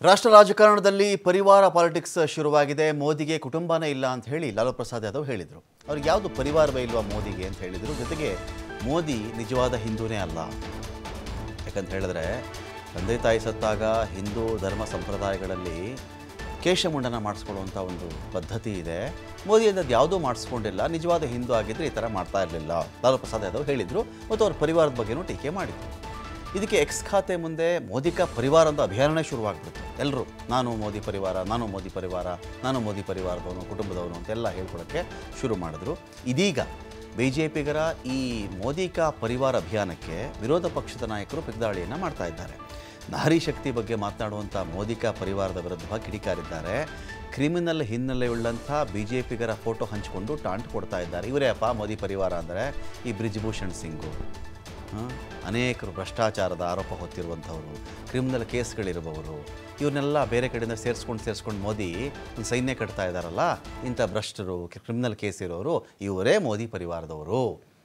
ರಾಷ್ಟ್ರ ರಾಜಕಾರಣದಲ್ಲಿ ಪರಿವಾರ ಪಾಲಿಟಿಕ್ಸ್ ಶುರುವಾಗಿದೆ ಮೋದಿಗೆ ಕುಟುಂಬನೇ ಇಲ್ಲ ಅಂತ ಹೇಳಿ ಲಾಲು ಪ್ರಸಾದ್ ಯಾದವ್ ಹೇಳಿದರು ಅವ್ರಿಗೆ ಯಾವುದು ಪರಿವಾರವೇ ಇಲ್ವಾ ಮೋದಿಗೆ ಅಂತ ಹೇಳಿದರು ಜೊತೆಗೆ ಮೋದಿ ನಿಜವಾದ ಹಿಂದೂನೇ ಅಲ್ಲ ಯಾಕಂತ ಹೇಳಿದ್ರೆ ತಂದೆ ತಾಯಿ ಸತ್ತಾಗ ಹಿಂದೂ ಧರ್ಮ ಸಂಪ್ರದಾಯಗಳಲ್ಲಿ ಕೇಶಮುಂಡನ ಮಾಡಿಸ್ಕೊಳ್ಳುವಂಥ ಒಂದು ಪದ್ಧತಿ ಇದೆ ಮೋದಿ ಅದು ಯಾವುದೂ ಮಾಡಿಸ್ಕೊಂಡಿಲ್ಲ ನಿಜವಾದ ಹಿಂದೂ ಆಗಿದ್ದರೆ ಈ ಥರ ಮಾಡ್ತಾ ಇರಲಿಲ್ಲ ಲಾಲು ಪ್ರಸಾದ್ ಯಾದವ್ ಹೇಳಿದರು ಮತ್ತು ಅವ್ರ ಪರಿವಾರದ ಬಗ್ಗೆನೂ ಟೀಕೆ ಮಾಡಿದರು ಇದಕ್ಕೆ ಎಕ್ಸ್ ಖಾತೆ ಮುಂದೆ ಮೋದಿಕ ಪರಿವಾರ ಅಂತ ಅಭಿಯಾನನೇ ಶುರುವಾಗ್ಬಿಡ್ತು ಎಲ್ಲರೂ ನಾನು ಮೋದಿ ಪರಿವಾರ ನಾನು ಮೋದಿ ಪರಿವಾರ ನಾನು ಮೋದಿ ಪರಿವಾರದವನು ಕುಟುಂಬದವನು ಅಂತೆಲ್ಲ ಹೇಳ್ಕೊಳಕ್ಕೆ ಶುರು ಮಾಡಿದ್ರು ಇದೀಗ ಬಿ ಜೆ ಪಿಗರ ಈ ಮೋದಿಕ ಪರಿವಾರ ಅಭಿಯಾನಕ್ಕೆ ವಿರೋಧ ಪಕ್ಷದ ನಾಯಕರು ಪ್ರತಿದಾಳಿಯನ್ನು ಮಾಡ್ತಾ ಇದ್ದಾರೆ ನಾರಿ ಶಕ್ತಿ ಬಗ್ಗೆ ಮಾತನಾಡುವಂಥ ಮೋದಿಕ ಪರಿವಾರದ ವಿರುದ್ಧ ಕಿಡಿಕಾರಿದ್ದಾರೆ ಕ್ರಿಮಿನಲ್ ಹಿನ್ನೆಲೆಯುಳ್ಳಂಥ ಬಿ ಜೆ ಪಿಗರ ಫೋಟೋ ಹಂಚಿಕೊಂಡು ಟಾಂಟ್ ಕೊಡ್ತಾ ಇದ್ದಾರೆ ಇವರೇ ಅಪ್ಪ ಮೋದಿ ಪರಿವಾರ ಅಂದರೆ ಈ ಬ್ರಿಜ್ಭೂಷಣ್ ಸಿಂಗು ಹಾಂ, ಅನೇಕರು ಭ್ರಷ್ಟಾಚಾರದ ಆರೋಪ ಹೊತ್ತಿರುವಂಥವ್ರು ಕ್ರಿಮಿನಲ್ ಕೇಸ್ಗಳಿರುವವರು ಇವ್ರನ್ನೆಲ್ಲ ಬೇರೆ ಕಡೆಯಿಂದ ಸೇರಿಸ್ಕೊಂಡು ಸೇರಿಸ್ಕೊಂಡು ಮೋದಿ ಒಂದು ಸೈನ್ಯ ಕಟ್ತಾ ಇದ್ದಾರಲ್ಲ ಇಂಥ ಭ್ರಷ್ಟರು ಕ್ರಿಮಿನಲ್ ಕೇಸ್ ಇರೋರು ಇವರೇ ಮೋದಿ ಪರಿವಾರದವರು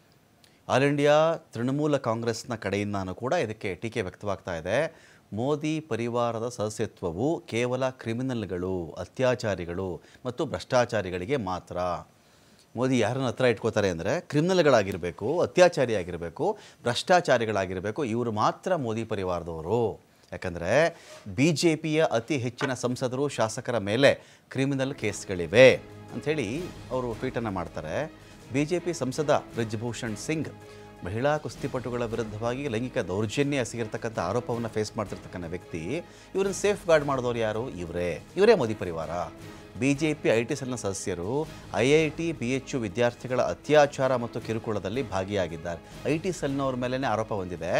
ಆಲ್ ಇಂಡಿಯಾ ತೃಣಮೂಲ ಕಾಂಗ್ರೆಸ್ನ ಕಡೆಯಿಂದಾನೂ ಕೂಡ ಇದಕ್ಕೆ ಟೀಕೆ ವ್ಯಕ್ತವಾಗ್ತಾ ಇದೆ ಮೋದಿ ಪರಿವಾರದ ಸದಸ್ಯತ್ವವು ಕೇವಲ ಕ್ರಿಮಿನಲ್ಗಳು ಅತ್ಯಾಚಾರಿಗಳು ಮತ್ತು ಭ್ರಷ್ಟಾಚಾರಿಗಳಿಗೆ ಮಾತ್ರ ಮೋದಿ ಯಾರನ್ನ ಹತ್ರ ಇಟ್ಕೋತಾರೆ ಅಂದರೆ ಕ್ರಿಮಿನಲ್ಗಳಾಗಿರಬೇಕು ಅತ್ಯಾಚಾರಿ ಆಗಿರಬೇಕು ಭ್ರಷ್ಟಾಚಾರಿಗಳಾಗಿರಬೇಕು ಇವರು ಮಾತ್ರ ಮೋದಿ ಪರಿವಾರದವರು ಯಾಕಂದರೆ ಬಿ ಜೆ ಪಿಯ ಅತಿ ಹೆಚ್ಚಿನ ಸಂಸದರು ಶಾಸಕರ ಮೇಲೆ ಕ್ರಿಮಿನಲ್ ಕೇಸ್ಗಳಿವೆ ಅಂಥೇಳಿ ಅವರು ಟ್ವೀಟನ್ನು ಮಾಡ್ತಾರೆ ಬಿ ಜೆ ಪಿ ಸಂಸದ ಬ್ರಿಜ್ಭೂಷಣ್ ಸಿಂಗ್ ಮಹಿಳಾ ಕುಸ್ತಿಪಟುಗಳ ವಿರುದ್ಧವಾಗಿ ಲೈಂಗಿಕ ದೌರ್ಜನ್ಯ ಎಸಗಿರ್ತಕ್ಕಂಥ ಆರೋಪವನ್ನು ಫೇಸ್ ಮಾಡ್ತಿರ್ತಕ್ಕಂಥ ವ್ಯಕ್ತಿ ಇವರನ್ನು ಸೇಫ್ ಗಾರ್ಡ್ ಮಾಡಿದವರು ಯಾರು ಇವರೇ ಇವರೇ ಮೋದಿ ಪರಿವಾರ B J P I T ಸೆಲ್ನ ಸದಸ್ಯರು I I T B H U ವಿದ್ಯಾರ್ಥಿಗಳ ಅತ್ಯಾಚಾರ ಮತ್ತು ಕಿರುಕುಳದಲ್ಲಿ ಭಾಗಿಯಾಗಿದ್ದಾರೆ ಐ ಟಿ ಸೆಲ್ನವ್ರ ಮೇಲೇ ಆರೋಪ ಹೊಂದಿದೆ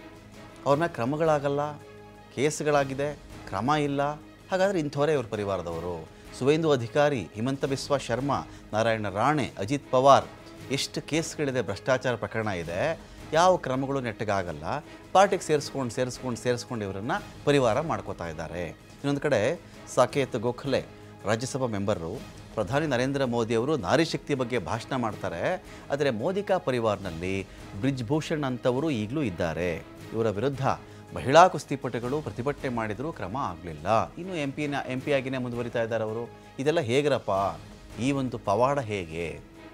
ಅವ್ರ ಮೇಲೆ ಕ್ರಮಗಳಾಗಲ್ಲ ಕೇಸ್ಗಳಾಗಿದೆ ಕ್ರಮ ಇಲ್ಲ ಹಾಗಾದರೆ ಇಂಥವರೇ ಇವ್ರ ಪರಿವಾರದವರು ಸುವೇಂದು ಅಧಿಕಾರಿ ಹಿಮಂತ ಬಿಸ್ವಾ ಶರ್ಮಾ ನಾರಾಯಣ ರಾಣೆ ಅಜಿತ್ ಪವಾರ್ ಎಷ್ಟು ಕೇಸ್ಗಳಿದೆ ಭ್ರಷ್ಟಾಚಾರ ಪ್ರಕರಣ ಇದೆ ಯಾವ ಕ್ರಮಗಳು ನೆಟ್ಟಗಾಗಲ್ಲ ಪಾರ್ಟಿಗೆ ಸೇರಿಸ್ಕೊಂಡು ಸೇರಿಸ್ಕೊಂಡು ಸೇರಿಸ್ಕೊಂಡು ಇವರನ್ನು ಪರಿವಾರ ಮಾಡ್ಕೋತಾ ಇದ್ದಾರೆ ಇನ್ನೊಂದು ಕಡೆ ಸಾಕೇತ್ ಗೋಖಲೆ ರಾಜ್ಯಸಭಾ ಮೆಂಬರು ಪ್ರಧಾನಿ ನರೇಂದ್ರ ಮೋದಿ ಅವರು ನಾರಿ ಶಕ್ತಿ ಬಗ್ಗೆ ಭಾಷಣ ಮಾಡ್ತಾರೆ ಆದರೆ ಮೋದಿಕಾ ಪರಿವಾರ್ನಲ್ಲಿ ಬ್ರಿಜ್ಭೂಷಣ್ ಅಂತವರು ಈಗಲೂ ಇದ್ದಾರೆ ಇವರ ವಿರುದ್ಧ ಮಹಿಳಾ ಕುಸ್ತಿಪಟುಗಳು ಪ್ರತಿಭಟನೆ ಮಾಡಿದರೂ ಕ್ರಮ ಆಗಲಿಲ್ಲ ಇನ್ನು ಎಂ ಪಿನ ಎಂ ಪಿ ಆಗಿನೇ ಮುಂದುವರಿತಾ ಇದ್ದಾರೆ ಅವರು ಇದೆಲ್ಲ ಹೇಗ್ರಪ್ಪ ಈ ಒಂದು ಪವಾಡ ಹೇಗೆ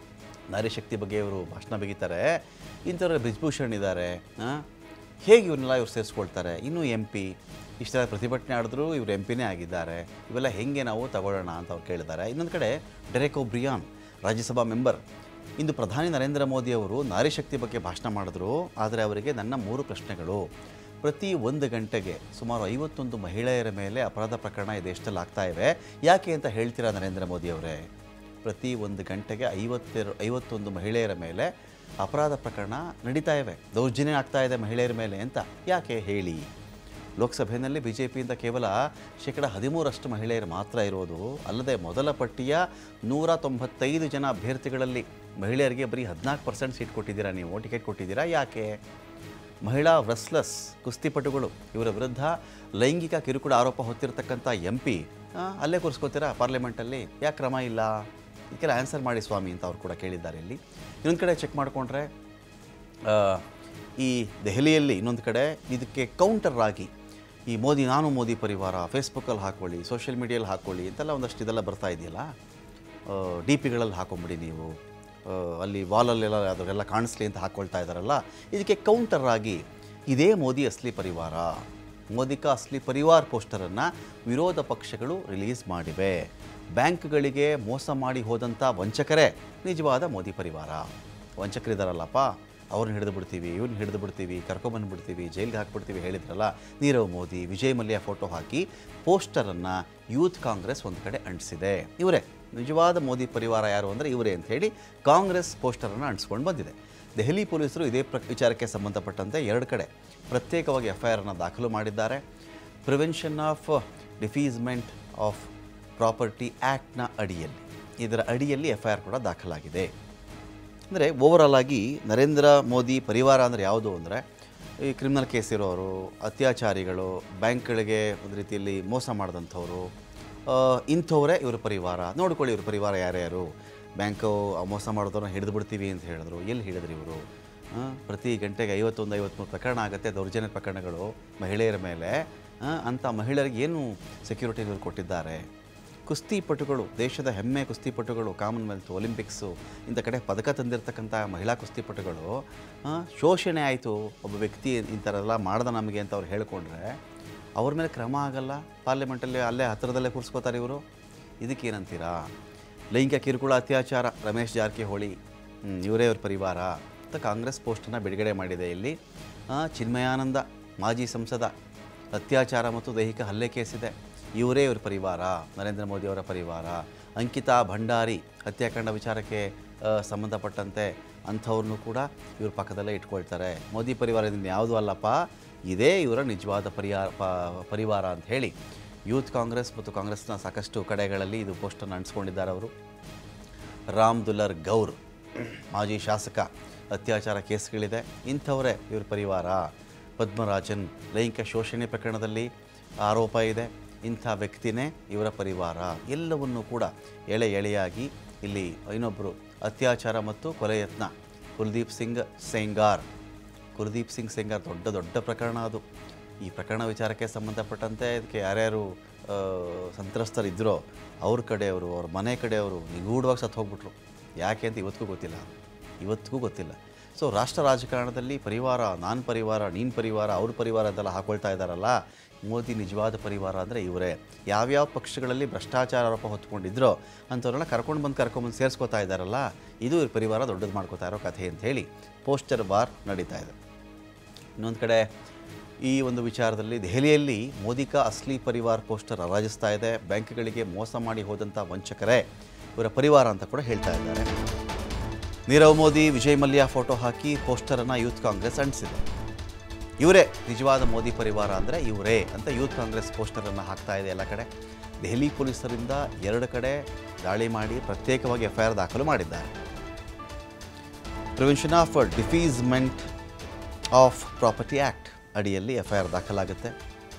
ನಾರಿ ಶಕ್ತಿ ಬಗ್ಗೆ ಇವರು ಭಾಷಣ ಬಗೀತಾರೆ ಇಂಥವ್ರು ಬ್ರಿಜ್ಭೂಷಣ್ ಇದ್ದಾರೆ ಆ? ಹೇಗೆ ಇವ್ರನ್ನೆಲ್ಲ ಇವ್ರು ಸೇರಿಸ್ಕೊಳ್ತಾರೆ ಇನ್ನೂ ಎಂ ಪಿ ಇಷ್ಟೆಲ್ಲ ಪ್ರತಿಭಟನೆ ಆಡಿದ್ರು ಇವರು ಎಂ ಪಿನೇ ಆಗಿದ್ದಾರೆ ಇವೆಲ್ಲ ಹೆಂಗೆ ನಾವು ತಗೊಳ್ಳೋಣ ಅಂತ ಅವ್ರು ಕೇಳಿದ್ದಾರೆ ಇನ್ನೊಂದು ಕಡೆ ಡೆರೆಕ್ ಬ್ರಿಯಾನ್ ರಾಜ್ಯಸಭಾ ಮೆಂಬರ್ ಇಂದು ಪ್ರಧಾನಿ ನರೇಂದ್ರ ಮೋದಿ ಅವರು ನಾರಿ ಶಕ್ತಿ ಬಗ್ಗೆ ಭಾಷಣ ಮಾಡಿದ್ರು ಆದರೆ ಅವರಿಗೆ ನನ್ನ ಮೂರು ಪ್ರಶ್ನೆಗಳು ಪ್ರತಿ ಒಂದು ಗಂಟೆಗೆ ಸುಮಾರು ಐವತ್ತೊಂದು ಮಹಿಳೆಯರ ಮೇಲೆ ಅಪರಾಧ ಪ್ರಕರಣ ಈ ದೇಶದಲ್ಲಿ ಆಗ್ತಾ ಇವೆ ಯಾಕೆ ಅಂತ ಹೇಳ್ತೀರಾ ನರೇಂದ್ರ ಮೋದಿ ಅವರೇ ಪ್ರತಿ ಒಂದು ಗಂಟೆಗೆ ಐವತ್ತೆರ ಐವತ್ತೊಂದು ಮಹಿಳೆಯರ ಮೇಲೆ ಅಪರಾಧ ಪ್ರಕರಣ ನಡೀತಾ ಇವೆ ದೌರ್ಜನ್ಯ ಆಗ್ತಾ ಇದೆ ಮಹಿಳೆಯರ ಮೇಲೆ ಅಂತ ಯಾಕೆ ಹೇಳಿ ಲೋಕಸಭೆಯಲ್ಲಿ ಬಿ ಜೆ ಪಿಯಿಂದ ಕೇವಲ ಶೇಕಡ ಹದಿಮೂರಷ್ಟು ಮಹಿಳೆಯರು ಮಾತ್ರ ಇರೋದು ಅಲ್ಲದೆ ಮೊದಲ ಪಟ್ಟಿಯ ನೂರ ತೊಂಬತ್ತೈದು ಜನ ಅಭ್ಯರ್ಥಿಗಳಲ್ಲಿ ಮಹಿಳೆಯರಿಗೆ ಬರೀ ಹದಿನಾಲ್ಕು ಪರ್ಸೆಂಟ್ ಸೀಟ್ ಕೊಟ್ಟಿದ್ದೀರಾ ನೀವು ಟಿಕೆಟ್ ಕೊಟ್ಟಿದ್ದೀರಾ ಯಾಕೆ ಮಹಿಳಾ ವ್ರಸ್ಲಸ್ ಕುಸ್ತಿಪಟುಗಳು ಇವರ ವಿರುದ್ಧ ಲೈಂಗಿಕ ಕಿರುಕುಳ ಆರೋಪ ಹೊತ್ತಿರತಕ್ಕಂಥ ಎಂ ಪಿ ಅಲ್ಲೇ ಕೂರಿಸ್ಕೋತೀರಾ ಪಾರ್ಲಿಮೆಂಟಲ್ಲಿ ಯಾಕೆ ಕ್ರಮ ಇಲ್ಲ ಇದಕ್ಕೆಲ್ಲ ಆನ್ಸರ್ ಮಾಡಿ ಸ್ವಾಮಿ ಅಂತ ಅವ್ರು ಕೂಡ ಕೇಳಿದ್ದಾರೆ ಇಲ್ಲಿ ಇನ್ನೊಂದು ಕಡೆ ಚೆಕ್ ಮಾಡಿಕೊಂಡ್ರೆ ಈ ದೆಹಲಿಯಲ್ಲಿ ಇನ್ನೊಂದು ಕಡೆ ಇದಕ್ಕೆ ಕೌಂಟರ್ ಆಗಿ ಈ ಮೋದಿ ನಾನು ಮೋದಿ ಪರಿವಾರ ಫೇಸ್ಬುಕ್ಕಲ್ಲಿ ಹಾಕ್ಕೊಳ್ಳಿ ಸೋಷಿಯಲ್ ಮೀಡಿಯಲ್ಲಿ ಹಾಕ್ಕೊಳ್ಳಿ ಅಂತೆಲ್ಲ ಒಂದಷ್ಟು ಇದೆಲ್ಲ ಬರ್ತಾ ಇದೆಯಲ್ಲ ಡಿ ಪಿಗಳಲ್ಲಿ ಹಾಕೊಂಬಿಡಿ ನೀವು ಆ, ಅಲ್ಲಿ ವಾಲಲ್ಲೆಲ್ಲ ಅದರೆಲ್ಲ ಕಾಣಿಸ್ಲಿ ಅಂತ ಹಾಕ್ಕೊಳ್ತಾ ಇದ್ದಾರಲ್ಲ ಇದಕ್ಕೆ ಕೌಂಟರ್ ಆಗಿ ಇದೇ ಮೋದಿ ಅಸ್ಲಿ ಪರಿವಾರ ಮೋದಿಕಾ ಅಸ್ಲಿ ಪರಿವಾರ್ ಪೋಸ್ಟರನ್ನು ವಿರೋಧ ಪಕ್ಷಗಳು ರಿಲೀಸ್ ಮಾಡಿವೆ ಬ್ಯಾಂಕ್ಗಳಿಗೆ ಮೋಸ ಮಾಡಿ ಹೋದಂಥ ವಂಚಕರೇ ನಿಜವಾದ ಮೋದಿ ಪರಿವಾರ ವಂಚಕರಿದ್ದಾರಲ್ಲಪ್ಪ ಅವ್ರನ್ನ ಹಿಡಿದು ಬಿಡ್ತೀವಿ ಇವ್ರನ್ನ ಹಿಡಿದು ಬಿಡ್ತೀವಿ ಕರ್ಕೊಂಬಂದ್ಬಿಡ್ತೀವಿ ಜೈಲಿಗೆ ಹಾಕ್ಬಿಡ್ತೀವಿ ಹೇಳಿದ್ರಲ್ಲ ನೀರವ್ ಮೋದಿ ವಿಜಯ್ ಮಲ್ಯ ಫೋಟೋ ಹಾಕಿ ಪೋಸ್ಟರನ್ನು ಯೂತ್ ಕಾಂಗ್ರೆಸ್ ಒಂದು ಕಡೆ ಅಂಟಿಸಿದೆ ಇವರೇ ನಿಜವಾದ ಮೋದಿ ಪರಿವಾರ ಯಾರು ಅಂದರೆ ಇವರೇ ಅಂತ ಹೇಳಿ ಕಾಂಗ್ರೆಸ್ ಪೋಸ್ಟರನ್ನು ಅಂಟಿಸ್ಕೊಂಡು ಬಂದಿದೆ ದೆಹಲಿ ಪೊಲೀಸರು ಇದೇ ಪ್ರ ವಿಚಾರಕ್ಕೆ ಸಂಬಂಧಪಟ್ಟಂತೆ ಎರಡು ಕಡೆ ಪ್ರತ್ಯೇಕವಾಗಿ ಎಫ್ ಐ ಆರನ್ನು ದಾಖಲು ಮಾಡಿದ್ದಾರೆ prevention of defacement of property ಆ್ಯಕ್ಟ್ನ ಅಡಿಯಲ್ಲಿ ಇದರ ಅಡಿಯಲ್ಲಿ ಎಫ್ ಐ ಆರ್ ಕೂಡ ದಾಖಲಾಗಿದೆ ಅಂದರೆ ಓವರಾಲ್ ಆಗಿ ನರೇಂದ್ರ ಮೋದಿ ಪರಿವಾರ ಅಂದರೆ ಯಾವುದು ಅಂದರೆ ಈ ಕ್ರಿಮಿನಲ್ ಕೇಸ್ ಇರೋರು ಅತ್ಯಾಚಾರಿಗಳು ಬ್ಯಾಂಕ್ಗಳಿಗೆ ಒಂದು ರೀತಿಯಲ್ಲಿ ಮೋಸ ಮಾಡಿದಂಥವ್ರು ಆ, ಇಂಥವರೇ ಇವ್ರ ಪರಿವಾರ ನೋಡ್ಕೊಳ್ಳಿ ಇವ್ರ ಪರಿವಾರ ಯಾರ್ಯಾರು ಬ್ಯಾಂಕು ಮೋಸ ಮಾಡೋದನ್ನ ಹಿಡಿದು ಬಿಡ್ತೀವಿ ಅಂತ ಹೇಳಿದ್ರು ಎಲ್ಲಿ ಹಿಡಿದ್ರಿ ಇವರು ಪ್ರತಿ ಗಂಟೆಗೆ ಐವತ್ತೊಂದು ಐವತ್ತ್ಮೂರು ಪ್ರಕರಣ ಆಗುತ್ತೆ ದೌರ್ಜನ್ಯ ಪ್ರಕರಣಗಳು ಮಹಿಳೆಯರ ಮೇಲೆ ಆ, ಅಂಥ ಮಹಿಳೆಯರಿಗೆ ಏನು ಸೆಕ್ಯೂರಿಟಿ ಇವರು ಕೊಟ್ಟಿದ್ದಾರೆ ಕುಸ್ತಿಪಟುಗಳು ದೇಶದ ಹೆಮ್ಮೆ ಕುಸ್ತಿಪಟುಗಳು ಕಾಮನ್ವೆಲ್ತ್ ಒಲಿಂಪಿಕ್ಸು ಇಂಥ ಕಡೆ ಪದಕ ತಂದಿರತಕ್ಕಂಥ ಮಹಿಳಾ ಕುಸ್ತಿಪಟುಗಳು ಆ, ಶೋಷಣೆ ಆಯಿತು ಒಬ್ಬ ವ್ಯಕ್ತಿ ಈ ಥರ ಎಲ್ಲ ಮಾಡ್ದ ನಮಗೆ ಅಂತ ಅವ್ರು ಹೇಳ್ಕೊಂಡ್ರೆ ಅವ್ರ ಮೇಲೆ ಕ್ರಮ ಆಗಲ್ಲ ಪಾರ್ಲಿಮೆಂಟಲ್ಲಿ ಅಲ್ಲೇ ಹತ್ತಿರದಲ್ಲೇ ಕೂರಿಸ್ಕೋತಾರೆ ಇವರು ಇದಕ್ಕೇನಂತೀರಾ ಲೈಂಗಿಕ ಕಿರುಕುಳ ಅತ್ಯಾಚಾರ ರಮೇಶ್ ಜಾರಕಿಹೊಳಿ ಹ್ಮ್, ಇವರೇ ಅವ್ರ ಪರಿವಾರ ಅಂತ ಕಾಂಗ್ರೆಸ್ ಪೋಸ್ಟನ್ನು ಬಿಡುಗಡೆ ಮಾಡಿದೆ ಇಲ್ಲಿ ಆ, ಚಿನ್ಮಯಾನಂದ ಮಾಜಿ ಸಂಸದ ಅತ್ಯಾಚಾರ ಮತ್ತು ದೈಹಿಕ ಹಲ್ಲೆ ಕೇಸಿದೆ ಇವರೇ ಇವ್ರ ಪರಿವಾರ ನರೇಂದ್ರ ಮೋದಿ ಅವರ ಪರಿವಾರ ಅಂಕಿತಾ ಭಂಡಾರಿ ಹತ್ಯಾಕಾಂಡ ವಿಚಾರಕ್ಕೆ ಆ, ಸಂಬಂಧಪಟ್ಟಂತೆ ಅಂಥವ್ರನ್ನೂ ಕೂಡ ಇವ್ರ ಪಕ್ಕದಲ್ಲೇ ಇಟ್ಕೊಳ್ತಾರೆ ಮೋದಿ ಪರಿವಾರದಿಂದ ಯಾವುದೂ ಅಲ್ಲಪ್ಪ ಇದೇ ಇವರ ನಿಜವಾದ ಪರಿಹಾರ ಪ- ಪರಿವಾರ ಅಂತ ಹೇಳಿ ಯೂತ್ ಕಾಂಗ್ರೆಸ್ ಮತ್ತು ಕಾಂಗ್ರೆಸ್ನ ಸಾಕಷ್ಟು ಕಡೆಗಳಲ್ಲಿ ಇದು ಪೋಸ್ಟನ್ನು ಅಂಟಿಸ್ಕೊಂಡಿದ್ದಾರೆ ಅವರು ರಾಮ್ ದುಲ್ಲರ್ ಗೌರ್ ಮಾಜಿ ಶಾಸಕ ಅತ್ಯಾಚಾರ ಕೇಸ್ಗಳಿದೆ ಇಂಥವರೇ ಇವ್ರ ಪರಿವಾರ ಪದ್ಮರಾಜನ್ ಲೈಂಗಿಕ ಶೋಷಣೆ ಪ್ರಕರಣದಲ್ಲಿ ಆರೋಪ ಇದೆ ಇಂಥ ವ್ಯಕ್ತಿನೇ ಇವರ ಪರಿವಾರ ಎಲ್ಲವನ್ನೂ ಕೂಡ ಎಳೆ ಎಳೆಯಾಗಿ ಇಲ್ಲಿ ಇನ್ನೊಬ್ಬರು ಅತ್ಯಾಚಾರ ಮತ್ತು ಕೊಲೆ ಯತ್ನ ಕುಲ್ದೀಪ್ ಸಿಂಗ್ ಸೆಂಗಾರ್ ಕುಲ್ದೀಪ್ ಸಿಂಗ್ ಸೆಂಗಾರ್ ದೊಡ್ಡ ದೊಡ್ಡ ಪ್ರಕರಣ ಅದು ಈ ಪ್ರಕರಣ ವಿಚಾರಕ್ಕೆ ಸಂಬಂಧಪಟ್ಟಂತೆ ಇದಕ್ಕೆ ಯಾರ್ಯಾರು ಆ, ಸಂತ್ರಸ್ತರಿದ್ದರೋ ಅವ್ರ ಕಡೆಯವರು ಅವ್ರ ಮನೆ ಕಡೆಯವರು ನಿಗೂಢವಾಗಿ ಸತ್ತು ಹೋಗ್ಬಿಟ್ರು ಯಾಕೆ ಅಂತ ಇವತ್ತಿಗೂ ಗೊತ್ತಿಲ್ಲ ಇವತ್ತಿಗೂ ಗೊತ್ತಿಲ್ಲ ಸೊ ರಾಷ್ಟ್ರ ರಾಜಕಾರಣದಲ್ಲಿ ಪರಿವಾರ ನಾನು ಪರಿವಾರ ನೀನು ಪರಿವಾರ ಅವ್ರ ಪರಿವಾರ ಅಂತೆಲ್ಲ ಹಾಕೊಳ್ತಾ ಇದ್ದಾರಲ್ಲ ಮೋದಿ ನಿಜವಾದ ಪರಿವಾರ ಅಂದರೆ ಇವರೇ ಯಾವ್ಯಾವ ಪಕ್ಷಗಳಲ್ಲಿ ಭ್ರಷ್ಟಾಚಾರ ಆರೋಪ ಹೊತ್ಕೊಂಡಿದ್ರೋ ಅಂಥವ್ರನ್ನ ಕರ್ಕೊಂಡು ಬಂದು ಕರ್ಕೊಂಬಂದು ಸೇರಿಸ್ಕೋತಾ ಇದ್ದಾರಲ್ಲ ಇದು ಇವ್ರ ಪರಿವಾರ ದೊಡ್ಡದು ಮಾಡ್ಕೋತಾ ಇರೋ ಕಥೆ ಅಂತ ಹೇಳಿ ಪೋಸ್ಟರ್ ಬಾರ್ ನಡೀತಾ ಇದೆ ಇನ್ನೊಂದು ಕಡೆ ಈ ಒಂದು ವಿಚಾರದಲ್ಲಿ ದೆಹಲಿಯಲ್ಲಿ ಮೋದಿ ಕಾ ಅಸ್ಲಿ ಪರಿವಾರ್ ಪೋಸ್ಟರ್ ಹರಾಜಿಸ್ತಾ ಇದೆ ಬ್ಯಾಂಕ್ಗಳಿಗೆ ಮೋಸ ಮಾಡಿ ಹೋದಂಥ ವಂಚಕರೇ ಇವರ ಪರಿವಾರ ಅಂತ ಕೂಡ ಹೇಳ್ತಾ ಇದ್ದಾರೆ ನೀರವ್ ಮೋದಿ ವಿಜಯ್ ಮಲ್ಯ ಫೋಟೋ ಹಾಕಿ ಪೋಸ್ಟರನ್ನು ಯೂತ್ ಕಾಂಗ್ರೆಸ್ ಅಂಟಿಸಿದೆ ಇವರೇ ನಿಜವಾದ ಮೋದಿ ಪರಿವಾರ ಅಂದರೆ ಇವರೇ ಅಂತ ಯೂತ್ ಕಾಂಗ್ರೆಸ್ ಪೋಸ್ಟರನ್ನು ಹಾಕ್ತಾ ಇದೆ ಎಲ್ಲ ಕಡೆ ದೆಹಲಿ ಪೊಲೀಸರಿಂದ ಎರಡು ಕಡೆ ದಾಳಿ ಮಾಡಿ ಪ್ರತ್ಯೇಕವಾಗಿ ಎಫ್ ಐ ಆರ್ ದಾಖಲು ಮಾಡಿದ್ದಾರೆ prevention of defacement of property act ಅಡಿಯಲ್ಲಿ ಎಫ್ ಐ ಆರ್ ದಾಖಲಾಗುತ್ತೆ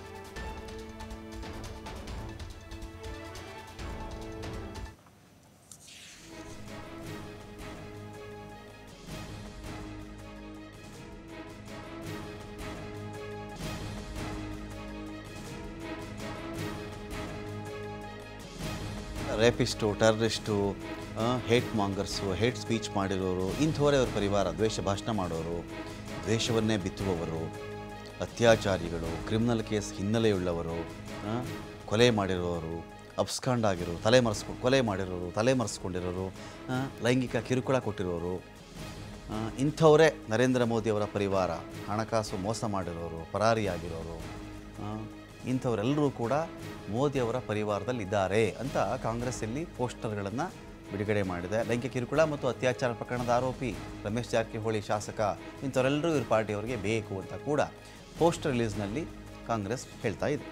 rapist terrorist hate mongers hate speech ಮಾಡಿರೋರು ಇಂಥವರೇ ಅವ್ರ ಪರಿವಾರ ದ್ವೇಷ ಭಾಷಣ ಮಾಡೋರು ದ್ವೇಷವನ್ನೇ ಬಿತ್ತುವವರು ಅತ್ಯಾಚಾರಿಗಳು ಕ್ರಿಮಿನಲ್ ಕೇಸ್ ಹಿನ್ನೆಲೆಯುಳ್ಳವರು ಆ, ಕೊಲೆ ಮಾಡಿರೋರು ಅಬ್ಸ್ಕಾಂಡ್ ಆಗಿರೋರು ತಲೆ ಮರೆಸ್ಕೊಂಡು ಕೊಲೆ ಮಾಡಿರೋರು ತಲೆ ಮರೆಸ್ಕೊಂಡಿರೋರು ಆ, ಲೈಂಗಿಕ ಕಿರುಕುಳ ಕೊಟ್ಟಿರೋರು ಆ, ಇಂಥವರೇ ನರೇಂದ್ರ ಮೋದಿಯವರ ಪರಿವಾರ ಹಣಕಾಸು ಮೋಸ ಮಾಡಿರೋರು ಪರಾರಿಯಾಗಿರೋರು ಆ, ಇಂಥವರೆಲ್ಲರೂ ಕೂಡ ಮೋದಿಯವರ ಪರಿವಾರದಲ್ಲಿ ಇದ್ದಾರೆ ಅಂತ ಕಾಂಗ್ರೆಸ್ ಇಲ್ಲಿ ಪೋಸ್ಟರ್ಗಳನ್ನು ಬಿಡುಗಡೆ ಮಾಡಿದೆ ಲೈಂಗಿಕ ಕಿರುಕುಳ ಮತ್ತು ಅತ್ಯಾಚಾರ ಪ್ರಕರಣದ ಆರೋಪಿ ರಮೇಶ್ ಜಾರಕಿಹೊಳಿ ಶಾಸಕ ಇಂಥವರೆಲ್ಲರೂ ಇವ್ರ ಪಾರ್ಟಿಯವರಿಗೆ ಬೇಕು ಅಂತ ಕೂಡ ಪೋಸ್ಟರ್ ರಿಲೀಸ್ನಲ್ಲಿ ಕಾಂಗ್ರೆಸ್ ಹೇಳ್ತಾ ಇದೆ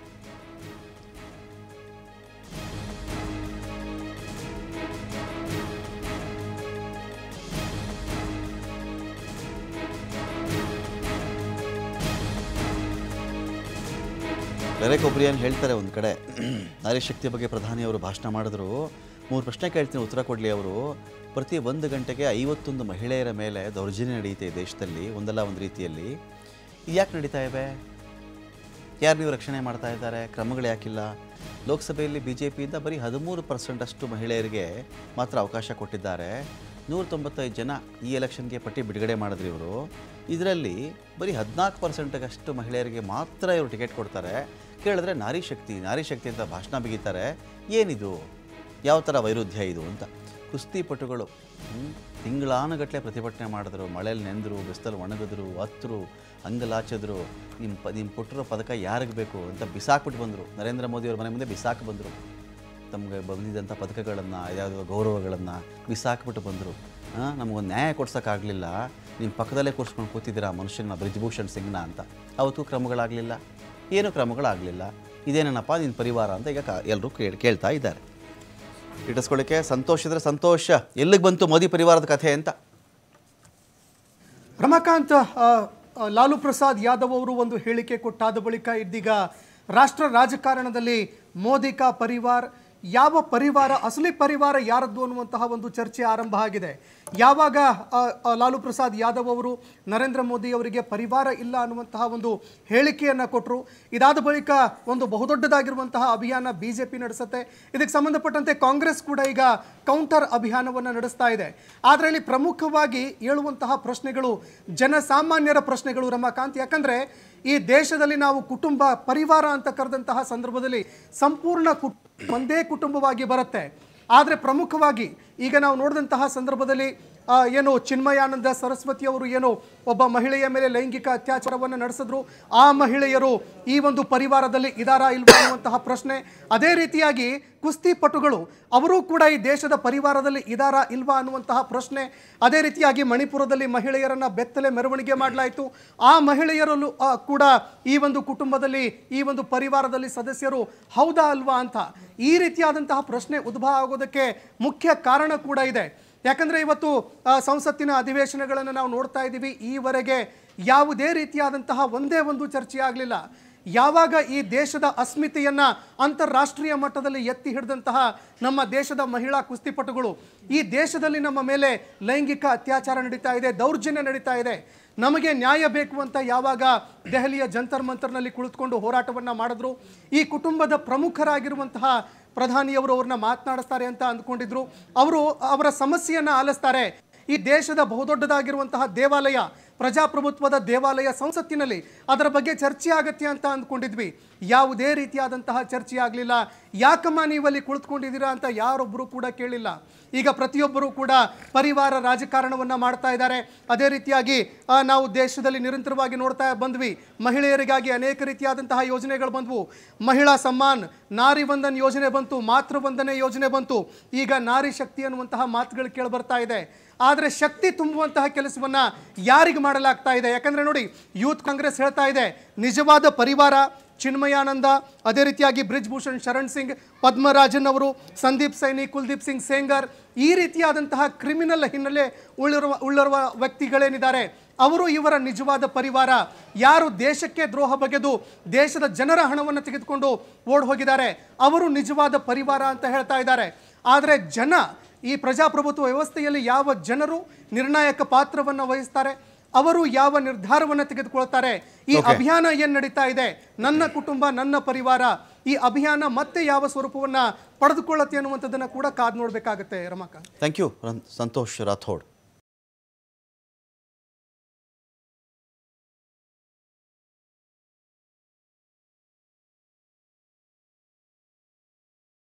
ಡೆರೆಕ್ ಒಬ್ರಿಯನ್ ಹೇಳ್ತಾರೆ ಒಂದು ಕಡೆ ನಾರಿ ಶಕ್ತಿ ಬಗ್ಗೆ ಪ್ರಧಾನಿಯವರು ಭಾಷಣ ಮಾಡಿದ್ರು ಮೂರು ಪ್ರಶ್ನೆ ಕೇಳ್ತೀನಿ ಉತ್ತರ ಕೊಡಲಿ ಅವರು ಪ್ರತಿ ಒಂದು ಗಂಟೆಗೆ ಐವತ್ತೊಂದು ಮಹಿಳೆಯರ ಮೇಲೆ ದೌರ್ಜನ್ಯ ನಡೆಯುತ್ತೆ ಈ ದೇಶದಲ್ಲಿ ಒಂದಲ್ಲ ಒಂದು ರೀತಿಯಲ್ಲಿ ಇದು ಯಾಕೆ ನಡೀತಾ ಇವೆ ಯಾರು ನೀವು ರಕ್ಷಣೆ ಮಾಡ್ತಾ ಇದ್ದಾರೆ ಕ್ರಮಗಳು ಯಾಕಿಲ್ಲ ಲೋಕಸಭೆಯಲ್ಲಿ ಬಿ ಜೆ ಪಿಯಿಂದ ಬರೀ ಹದಿಮೂರು ಪರ್ಸೆಂಟಷ್ಟು ಮಹಿಳೆಯರಿಗೆ ಮಾತ್ರ ಅವಕಾಶ ಕೊಟ್ಟಿದ್ದಾರೆ ನೂರ ತೊಂಬತ್ತೈದು ಜನ ಈ ಎಲೆಕ್ಷನ್ಗೆ ಪಟ್ಟಿ ಬಿಡುಗಡೆ ಮಾಡಿದ್ರು ಇವರು ಇದರಲ್ಲಿ ಬರೀ ಹದಿನಾಲ್ಕು ಪರ್ಸೆಂಟಷ್ಟು ಮಹಿಳೆಯರಿಗೆ ಮಾತ್ರ ಇವರು ಟಿಕೆಟ್ ಕೊಡ್ತಾರೆ ಕೇಳಿದ್ರೆ ನಾರಿ ಶಕ್ತಿ ನಾರಿ ಶಕ್ತಿ ಅಂತ ಭಾಷಣ ಬಿಗಿತಾರೆ ಏನಿದು ಯಾವ ಥರ ವೈರುಧ್ಯ ಇದು ಅಂತ ಕುಸ್ತಿಪಟುಗಳು ಹ್ಮ್, ತಿಂಗಳಾನುಗಟ್ಟಲೆ ಪ್ರತಿಭಟನೆ ಮಾಡಿದ್ರು ಮಳೆಯಲ್ಲಿ ನೆಂದರು ಬಿಸ್ತಲು ಒಣಗಿದ್ರು ಹತ್ತರು ಅಂಗಲಾಚಿದ್ರು ನಿಮ್ಮ ಪ ನಿಮ್ಮ ಕೊಟ್ಟಿರೋ ಪದಕ ಯಾರಿಗೆ ಬೇಕು ಅಂತ ಬಿಸಾಕ್ಬಿಟ್ಟು ಬಂದರು ನರೇಂದ್ರ ಮೋದಿ ಅವ್ರ ಮನೆ ಮುಂದೆ ಬಿಸಾಕಿ ಬಂದರು ತಮಗೆ ಬಂದಿದ್ದಂಥ ಪದಕಗಳನ್ನು ಯಾವುದೋ ಗೌರವಗಳನ್ನು ಬಿಸಾಕ್ಬಿಟ್ಟು ಬಂದರು ನಮಗೊಂದು ನ್ಯಾಯ ಕೊಡ್ಸೋಕ್ಕಾಗಲಿಲ್ಲ ನಿಮ್ಮ ಪಕ್ಕದಲ್ಲೇ ಕೂರಿಸ್ಕೊಂಡು ಕೂತಿದ್ದೀರಾ ಆ ಮನುಷ್ಯನ ಬ್ರಿಜ್ಭೂಷಣ್ ಸಿಂಗ್ನ ಅಂತ ಅವತ್ತು ಕ್ರಮಗಳಾಗಲಿಲ್ಲ ಏನೂ ಕ್ರಮಗಳಾಗಲಿಲ್ಲ ಇದೇನೇನಪ್ಪ ನಿನ್ನ ಪರಿವಾರ ಅಂತ ಈಗ ಕಾ ಎಲ್ಲರೂ ಕೇಳಿ ಕೇಳ್ತಾ ಇದ್ದಾರೆ ಇಟ್ಟಿಸ್ಕೊಳ್ಳಿಕ್ಕೆ ಸಂತೋಷ ಇದ್ರೆ ಸಂತೋಷ ಎಲ್ಲಿಗೆ ಬಂತು ಮೋದಿ ಪರಿವಾರದ ಕಥೆ ಅಂತ ರಮಾಕಾಂತ್ ಆ, ಆ, ಲಾಲು ಪ್ರಸಾದ್ ಯಾದವ್ ಅವರು ಒಂದು ಹೇಳಿಕೆ ಕೊಟ್ಟಾದ ಬಳಿಕ ಇದೀಗ ರಾಷ್ಟ್ರ ರಾಜಕಾರಣದಲ್ಲಿ ಮೋದಿ ಕಾ ಪರಿವಾರ್ ಯಾವ ಪರಿವಾರ ಅಸಲಿ ಪರಿವಾರ ಯಾರದ್ದು ಅನ್ನುವಂತಹ ಒಂದು ಚರ್ಚೆ ಆರಂಭ ಆಗಿದೆ ಯಾವಾಗ ಆ, ಆ, ಲಾಲು ಪ್ರಸಾದ್ ಯಾದವ್ ಅವರು ನರೇಂದ್ರ ಮೋದಿ ಅವರಿಗೆ ಪರಿವಾರ ಇಲ್ಲ ಅನ್ನುವಂತಹ ಒಂದು ಹೇಳಿಕೆಯನ್ನು ಕೊಟ್ಟರು ಇದಾದ ಬಳಿಕ ಒಂದು ಬಹುದೊಡ್ಡದಾಗಿರುವಂತಹ ಅಭಿಯಾನ ಬಿ ಜೆ ಪಿ ನಡೆಸುತ್ತೆ ಇದಕ್ಕೆ ಸಂಬಂಧಪಟ್ಟಂತೆ ಕಾಂಗ್ರೆಸ್ ಕೂಡ ಈಗ ಕೌಂಟರ್ ಅಭಿಯಾನವನ್ನು ನಡೆಸ್ತಾ ಇದೆ ಆದರೆ ಇಲ್ಲಿ ಪ್ರಮುಖವಾಗಿ ಏಳುವಂತಹ ಪ್ರಶ್ನೆಗಳು ಜನಸಾಮಾನ್ಯರ ಪ್ರಶ್ನೆಗಳು ರಮಾಕಾಂತ್ ಯಾಕಂದ್ರೆ ಈ ದೇಶದಲ್ಲಿ ನಾವು ಕುಟುಂಬ ಪರಿವಾರ ಅಂತ ಕರೆದಂತಹ ಸಂದರ್ಭದಲ್ಲಿ ಸಂಪೂರ್ಣ ಕುಟ್ ಒಂದೇ ಕುಟುಂಬವಾಗಿ ಬರುತ್ತೆ ಆದರೆ ಪ್ರಮುಖವಾಗಿ ಈಗ ನಾವು ನೋಡಿದಂತಹ ಸಂದರ್ಭದಲ್ಲಿ ಆ, ಏನು ಚಿನ್ಮಯಾನಂದ ಸರಸ್ವತಿ ಅವರು ಏನು ಒಬ್ಬ ಮಹಿಳೆಯ ಮೇಲೆ ಲೈಂಗಿಕ ಅತ್ಯಾಚಾರವನ್ನು ನಡೆಸಿದ್ರು ಆ ಮಹಿಳೆಯರು ಈ ಒಂದು ಪರಿವಾರದಲ್ಲಿ ಇದಾರಾ ಇಲ್ವಾ ಅನ್ನುವಂತಹ ಪ್ರಶ್ನೆ ಅದೇ ರೀತಿಯಾಗಿ ಕುಸ್ತಿಪಟುಗಳು ಅವರೂ ಕೂಡ ಈ ದೇಶದ ಪರಿವಾರದಲ್ಲಿ ಇದಾರಾ ಇಲ್ವಾ ಅನ್ನುವಂತಹ ಪ್ರಶ್ನೆ ಅದೇ ರೀತಿಯಾಗಿ ಮಣಿಪುರದಲ್ಲಿ ಮಹಿಳೆಯರನ್ನ ಬೆತ್ತಲೆ ಮೆರವಣಿಗೆ ಮಾಡಲಾಯಿತು ಆ ಮಹಿಳೆಯರಲ್ಲೂ ಆ, ಕೂಡ ಈ ಒಂದು ಕುಟುಂಬದಲ್ಲಿ ಈ ಒಂದು ಪರಿವಾರದಲ್ಲಿ ಸದಸ್ಯರು ಹೌದಾ ಅಲ್ವಾ ಅಂತ ಈ ರೀತಿಯಾದಂತಹ ಪ್ರಶ್ನೆ ಉದ್ಭವ ಆಗೋದಕ್ಕೆ ಮುಖ್ಯ ಕಾರಣ ಕೂಡ ಇದೆ ಯಾಕಂದ್ರೆ ಇವತ್ತು ಆ, ಸಂಸತ್ತಿನ ಅಧಿವೇಶನಗಳನ್ನು ನಾವು ನೋಡ್ತಾ ಇದ್ದೀವಿ ಈವರೆಗೆ ಯಾವುದೇ ರೀತಿಯಾದಂತಹ ಒಂದೇ ಒಂದು ಚರ್ಚೆ ಆಗಲಿಲ್ಲ ಯಾವಾಗ ಈ ದೇಶದ ಅಸ್ಮಿತೆಯನ್ನ ಅಂತಾರಾಷ್ಟ್ರೀಯ ಮಟ್ಟದಲ್ಲಿ ಎತ್ತಿ ಹಿಡಿದಂತಹ ನಮ್ಮ ದೇಶದ ಮಹಿಳಾ ಕುಸ್ತಿಪಟುಗಳು ಈ ದೇಶದಲ್ಲಿ ನಮ್ಮ ಮೇಲೆ ಲೈಂಗಿಕ ಅತ್ಯಾಚಾರ ನಡೀತಾ ಇದೆ ದೌರ್ಜನ್ಯ ನಡೀತಾ ಇದೆ ನಮಗೆ ನ್ಯಾಯ ಬೇಕು ಅಂತ ಯಾವಾಗ ದೆಹಲಿಯ ಜಂತರ್ ಮಂತರ್ನಲ್ಲಿ ಕುಳಿತುಕೊಂಡು ಹೋರಾಟವನ್ನ ಮಾಡಿದ್ರು ಈ ಕುಟುಂಬದ ಪ್ರಮುಖರಾಗಿರುವಂತಹ ಪ್ರಧಾನಿಯವರು ಅವ್ರನ್ನ ಮಾತನಾಡಿಸ್ತಾರೆ ಅಂತ ಅಂದ್ಕೊಂಡಿದ್ರು ಅವರು ಅವರ ಸಮಸ್ಯೆಯನ್ನ ಆಲಿಸ್ತಾರೆ ಈ ದೇಶದ ಬಹುದೊಡ್ಡದಾಗಿರುವಂತಹ ದೇವಾಲಯ ಪ್ರಜಾಪ್ರಭುತ್ವದ ದೇವಾಲಯ ಸಂಸತ್ತಿನಲ್ಲಿ ಅದರ ಬಗ್ಗೆ ಚರ್ಚೆ ಆಗತ್ತೆ ಅಂತ ಅಂದ್ಕೊಂಡಿದ್ವಿ ಯಾವುದೇ ರೀತಿಯಾದಂತಹ ಚರ್ಚೆ ಆಗಲಿಲ್ಲ ಯಾಕಮ್ಮ ನೀವಲ್ಲಿ ಕುಳಿತುಕೊಂಡಿದ್ದೀರಾ ಅಂತ ಯಾರೊಬ್ಬರು ಕೂಡ ಕೇಳಿಲ್ಲ ಈಗ ಪ್ರತಿಯೊಬ್ಬರು ಕೂಡ ಪರಿವಾರ ರಾಜಕಾರಣವನ್ನ ಮಾಡ್ತಾ ಇದ್ದಾರೆ ಅದೇ ರೀತಿಯಾಗಿ ಆ, ನಾವು ದೇಶದಲ್ಲಿ ನಿರಂತರವಾಗಿ ನೋಡ್ತಾ ಬಂದ್ವಿ ಮಹಿಳೆಯರಿಗಾಗಿ ಅನೇಕ ರೀತಿಯಾದಂತಹ ಯೋಜನೆಗಳು ಬಂದವು ಮಹಿಳಾ ಸಮ್ಮಾನ್ ನಾರಿ ವಂದನ್ ಯೋಜನೆ ಬಂತು ಮಾತೃ ವಂದನೆ ಯೋಜನೆ ಬಂತು ಈಗ ನಾರಿ ಶಕ್ತಿ ಅನ್ನುವಂತಹ ಮಾತುಗಳು ಕೇಳಿ ಬರ್ತಾ ಇದೆ ಆದರೆ ಶಕ್ತಿ ತುಂಬುವಂತಹ ಕೆಲಸವನ್ನ ಯಾರಿಗೆ ಮಾಡಲಾಗ್ತಾ ಇದೆ ಯಾಕಂದ್ರೆ ನೋಡಿ ಯೂತ್ ಕಾಂಗ್ರೆಸ್ ಹೇಳ್ತಾ ಇದೆ ನಿಜವಾದ ಪರಿವಾರ ಚಿನ್ಮಯಾನಂದ ಅದೇ ರೀತಿಯಾಗಿ ಬ್ರಿಜ್ ಭೂಷಣ್ ಶರಣ್ ಸಿಂಗ್ ಪದ್ಮರಾಜನ್ ಅವರು ಸಂದೀಪ್ ಸೈನಿ ಕುಲ್ದೀಪ್ ಸಿಂಗ್ ಸೇಂಗರ್ ಈ ರೀತಿಯಾದಂತಹ ಕ್ರಿಮಿನಲ್ ಹಿನ್ನೆಲೆ ಉಳ್ಳಿರುವ ಉಳ್ಳಿರುವ ವ್ಯಕ್ತಿಗಳೇನಿದ್ದಾರೆ ಅವರು ಇವರ ನಿಜವಾದ ಪರಿವಾರ ಯಾರು ದೇಶಕ್ಕೆ ದ್ರೋಹ ಬಗೆದು ದೇಶದ ಜನರ ಹಣವನ್ನು ತೆಗೆದುಕೊಂಡು ಓಡ್ ಹೋಗಿದ್ದಾರೆ ಅವರು ನಿಜವಾದ ಪರಿವಾರ ಅಂತ ಹೇಳ್ತಾ ಇದ್ದಾರೆ ಆದರೆ ಜನ ಈ ಪ್ರಜಾಪ್ರಭುತ್ವ ವ್ಯವಸ್ಥೆಯಲ್ಲಿ ಯಾವ ಜನರು ನಿರ್ಣಾಯಕ ಪಾತ್ರವನ್ನು ವಹಿಸ್ತಾರೆ ಅವರು ಯಾವ ನಿರ್ಧಾರವನ್ನು ತೆಗೆದುಕೊಳ್ತಾರೆ ಈ ಅಭಿಯಾನ ಏನ್ ನಡೀತಾ ಇದೆ ನನ್ನ ಕುಟುಂಬ ನನ್ನ ಪರಿವಾರ ಈ ಅಭಿಯಾನ ಮತ್ತೆ ಯಾವ ಸ್ವರೂಪವನ್ನ ಪಡೆದುಕೊಳ್ಳುತ್ತೆ ಅನ್ನುವಂಥದ್ದನ್ನ ಕೂಡ ಕಾದ್ ನೋಡ್ಬೇಕಾಗತ್ತೆ ರಮಾಕಾಂತ್ ಥ್ಯಾಂಕ್ ಯು ಸಂತೋಷ್ ರಾಥೋಡ್